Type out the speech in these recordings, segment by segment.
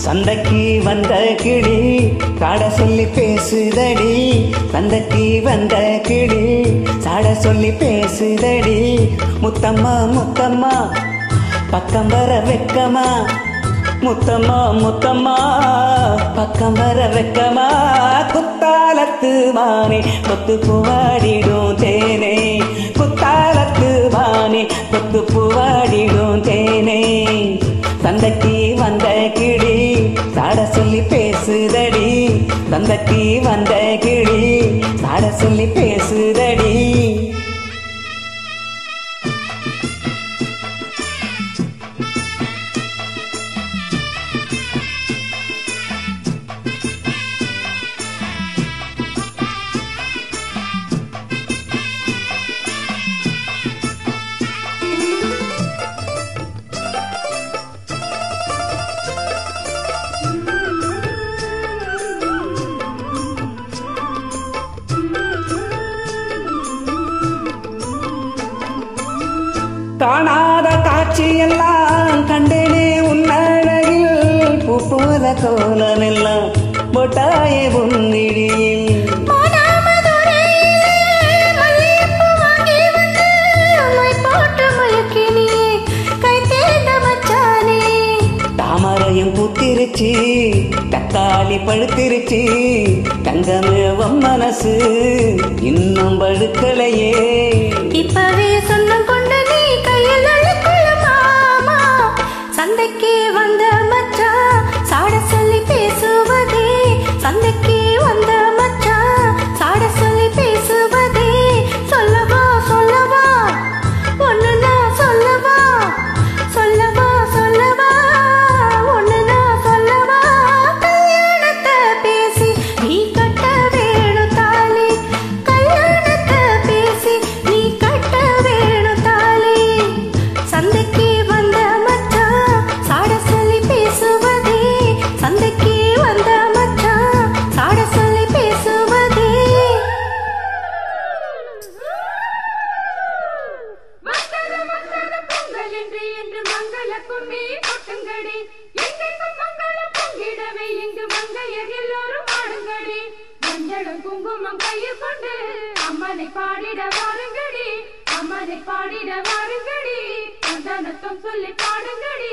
சந்தைக்கு வந்த கிளி சாட சொல்லி பேசுதடி சந்தைக்கு வந்த கிளி சாட சொல்லி பேசுதடி முத்தம்மா முத்தம்மா பக்கம் வர வெக்கமா முத்தம்மா முத்தம்மா பக்கம் வர வெக்கமா குத்தாலத்து மானே கொத்து பூவாடிடும் தேனே குத்தாலத்து மானே கொத்து பூவாடிடும் தேனே சந்தைக்கு வந்த கிளி சாட சொல்லி பேசுதடி சந்தைக்கு வந்த கிளி சாட சொல்லி பேசுதடி காணாத காட்சியெல்லாம் கண்டேனே உன்னழகில் பூ போல கோலமெல்லாம் பொட்டாய உன்னிடியில் தாமரையும் பூத்திருச்சு தக்காளி பழுத்திருச்சு தங்கமேவம் மனசு இன்னும் பழுக்கலையே இப்பவே சொந்தம் கொண்ட நீ கையில் அழுக்குள்ள மாமா சந்தைக்கு வந்த மச்சான் சாட சொல்லி பேசுவதே சந்தைக்கு வந்த மச்சான் சாட சொல்லி பேசுவதே சொல்லவா சொல்லவா ஒண்ணு நான் சொல்லவா சொல்லவா சொல்லவா ஒண்ணு நான் சொல்லவா கல்யாணத்தை பேசி நீ கட்ட வேணும் தாலி கல்யாணத்தை பேசி நீ கட்ட வேணும் தாலி சந்தைக்கு வந்த மச்சான் சாட சொல்லி பேசுவதே சந்தைக்கு வந்த மச்சான் சாட சொல்லி பேசுவதே மங்கள மங்கள பொங்கல் என்று என்று மங்கள கும்மி கொட்டுங்கடி எங்கெங்கும் மங்களம் பொங்கிடவே இங்கு மங்கையர் எல்லோரும் ஆடுங்கடி மஞ்சளும் குங்குமம் கையில் கொண்டு அம்மனை பாடிட வாருங்கடி அம்மனை பாடிட வாருங்கடி சந்தனத்தம் சொல்லி பாடுங்கடி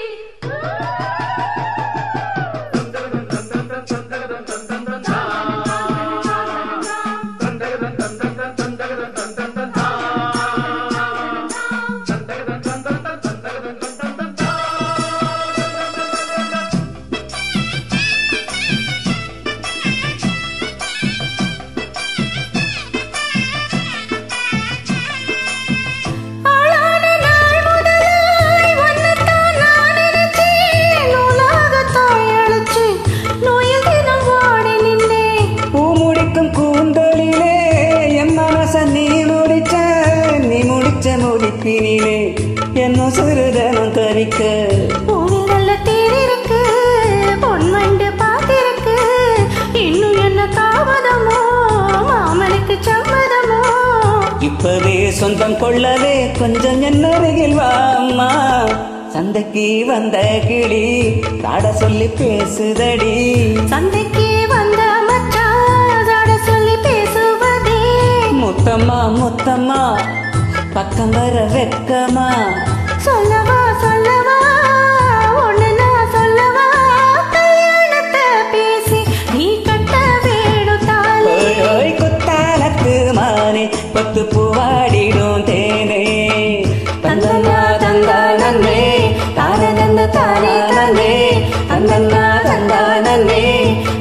ஆளான நாள் முதலாய் உன்னைத்தான் நான் நினைச்சேன். நூலாகத்தான் அழைச்சேன். நோயில் தினம் வாடி நின்றேன். பூ முடிக்கும் கூந்தலிலே என் மனச நீ முடிச்ச நீ முடிச்ச முடிப்பினிலே என்ன சிறுதனம் தரிக்க பூவில் நல்ல தேர் இருக்கு, பொன்வண்டு பார்த்திருக்கு. இன்னும் என்ன தாமதமோ மாமனுக்கு சம்மதமோ இப்பவே சொந்தம் கொள்ளவே கொஞ்சம் என் அருகில் வாம்மா சந்தைக்கு வந்த கிளி சாட சொல்லி பேசுதடி சந்தைக்கு வந்த மச்சான் சாட சொல்லி பேசுவதே முத்தம்மா முத்தம்மா பக்கம் வர வெக்கமா சொல்லவா சொல்லவா ஒண்ணு நான் சொல்லவா கல்யாணத்தை பேசி நீ கட்ட வேணும் தாலி ஓய் ஓய் குத்தாலத்து மானே கொத்து பூவாடிடும் தேனே தந்தனா தந்தா நன்னே தார தந்த தானே தன்னே தந்தனா தந்தா நன்னே